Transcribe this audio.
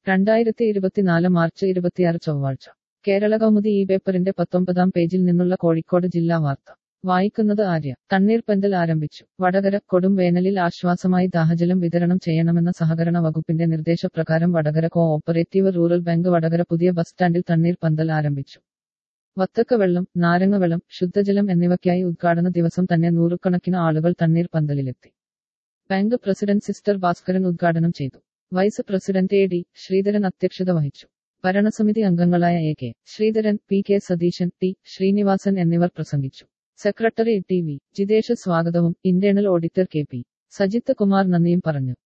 രണ്ടായിരത്തി ഇരുപത്തിനാല് മാർച്ച് ഇരുപത്തിയാറ് ചൊവ്വാഴ്ച കേരള കൗമുദി ഈ പേപ്പറിന്റെ പത്തൊമ്പതാം പേജിൽ നിന്നുള്ള കോഴിക്കോട് ജില്ലാ വാർത്ത വായിക്കുന്നത് ആര്യ തണ്ണീർപ്പന്തൽ ആരംഭിച്ചു വടകര കൊടും വേനലിൽ ആശ്വാസമായി ദാഹജലം വിതരണം ചെയ്യണമെന്ന സഹകരണ വകുപ്പിന്റെ നിർദ്ദേശപ്രകാരം Vadakara co operative rural bank Vadakara പുതിയ ബസ് സ്റ്റാൻഡിൽ തണ്ണീർപ്പന്തൽ ആരംഭിച്ചു വത്തക്കവെള്ളം നാരങ്ങവെള്ളം ശുദ്ധജലം എന്നിവയ്ക്കായി ഉദ്ഘാടന ദിവസം തന്നെ നൂറുകണക്കിന് ആളുകൾ തണ്ണീർപ്പന്തലിലെത്തി ബാങ്ക് പ്രസിഡന്റ് സിസ്റ്റർ ഭാസ്കരൻ ഉദ്ഘാടനം ചെയ്തു vice president A D Sreedharan അധ്യക്ഷത വഹിച്ചു ഭരണസമിതി അംഗങ്ങളായ A K Sreedharan P K Satheesan T Srinivasan എന്നിവർ പ്രസംഗിച്ചു സെക്രട്ടറി ടി വി ജിതേഷ് സ്വാഗതവും internal auditor K P Sajith Kumar നന്ദിയും പറഞ്ഞു